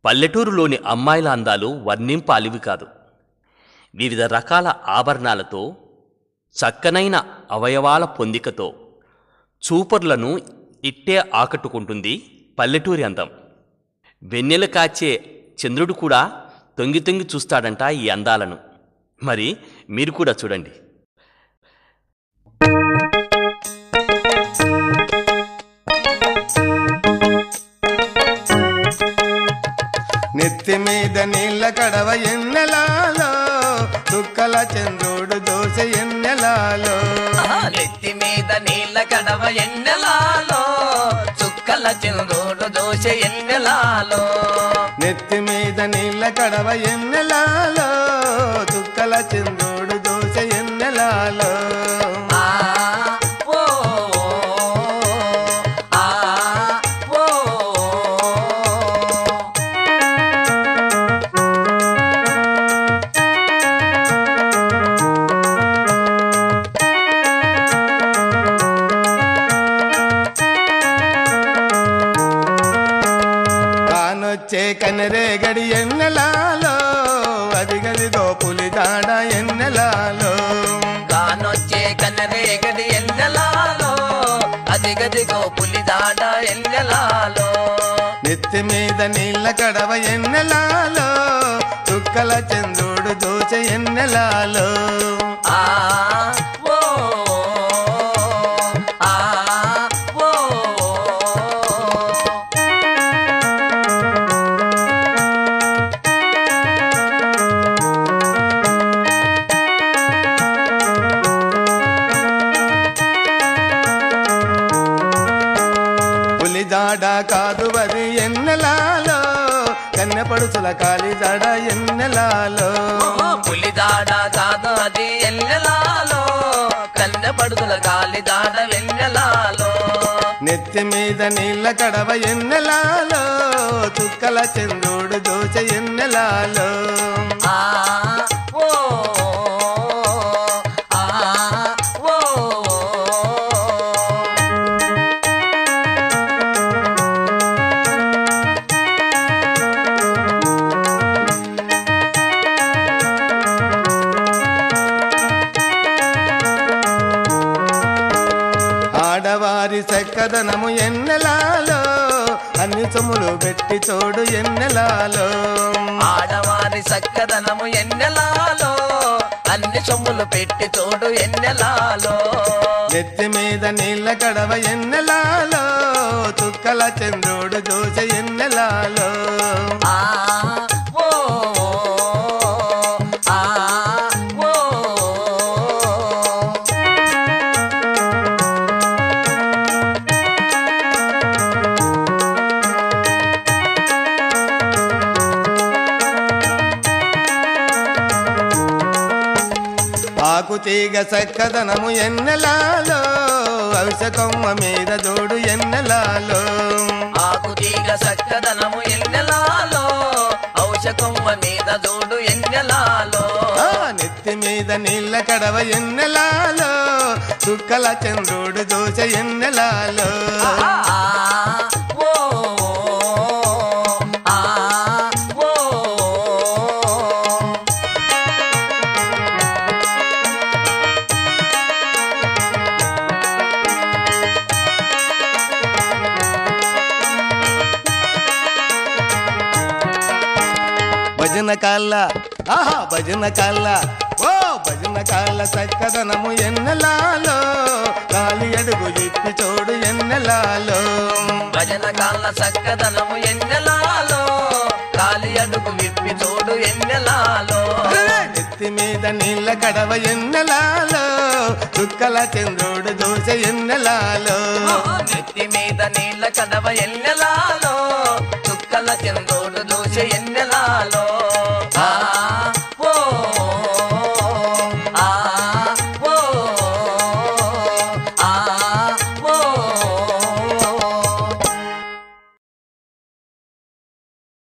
పల్లెటూరులోని అమ్మాయిల అందాలు వర్ణింపాలివి కాదు వివిధ రకాల ఆభరణాలతో చక్కనైన అవయవాల పొందికతో చూపర్లను ఇట్టే ఆకట్టుకుంటుంది పల్లెటూరి అందం వెన్నెల కాచే చంద్రుడు కూడా తొంగి తొంగి చూస్తాడంట ఈ అందాలను మరి మీరు కూడా చూడండి నెత్తి మీద నీళ్ళ కడవ ఎన్నెలాలో చుక్కల చంద్రుడు దోశ ఎన్నెలాలో ఆహా, నెత్తి మీద నీళ్ళ కడవ ఎన్నెలాలో చుక్కల చంద్రుడు దోశ ఎన్నెలాలో నెత్తి మీద నీళ్ళ కడవ ఎన్నెలాలో చుక్కల చంద్రుడు దోశ ఎన్నెలాలో ఆ ఓ ఆ ఓ కానొచ్చే కనరేగడి ఎన్నెలాలో అది గదిదో పులి దాడ ఎన్నెలాలో కానొచ్చే కన్నరేగడి ఎన్నెలాలో అదిగదిగో పులిదాడ ఎన్నెలాలో నెత్తి మీద నీళ్ళ కడవ ఎన్నెలాలో చుక్కల చంద్రుడు దోచ ఎన్నెలాలో ఆ ఓ ఆ ఓ పులి దాడ కాదు అది ఎన్నెలాలో కన్నెపడుచుల కాలి దాడ ఎన్నెలాలో పులిదాడ కాదు అది ఎన్నెలాలో కన్నె పడుతుల గాలి దాడ వెన్నెలాలో నెత్తి మీద నీళ్ళ కడవ ఎన్నెలాలో చుక్కల చంద్రుడు దోచ ఎన్నెలాలో ఆ ఓ ఆ ఓ ఆడవారి చక్కదనము ఎన్నెలాలో అన్ని సొమ్ములు పెట్టి తోడు ఎన్నెలాలో ఆడవారి చక్కదనము ఎన్నెలాలో అన్ని సొమ్ములు పెట్టి తోడు ఎన్నెలాలో నెత్తి మీద నీళ్ళ కడవ ఎన్నెలాలో చుక్కల చంద్రుడు దోశ ఎన్నెలాలో ఆ ఓ ఆ ఓ ఆకు తీగ చక్కదనము ఎన్నెలాలో అవిసకొమ్మ మీద జోడు ఎన్నెలాలో ఆకు తీగ చక్కదనము ఎన్నెలాలో ఔషకొమ్మ మీద జోడు ఎన్నెలాలో ఆ నెత్తి మీద నీళ్ళ కడవ ఎన్నెలాలో చుక్కల చంద్రుడు దోశ ఎన్నెలాలో ఆ ఓ ఆ ఓ భజన కాళ్ళ ఆహా భజన కాళ్ళ ఓ భజన కాళ్ళ చక్కదనము ఎన్నెలాలో కాలి అడుగు ఇప్పి చోడు ఎన్నెలాలో భజన కాళ్ళ చక్కదనము ఎన్నెలాలో కాలి అడుగు విప్పి తోడు ఎన్నెలాలో నెత్తి మీద నీళ్ళ కడవ ఎన్నెలాలో చుక్కల చంద్రుడు దోశ ఎన్నెలాలో నెత్తి మీద నీళ్ళ కడవ ఎన్నెలాలో చుక్కల చంద్రుడు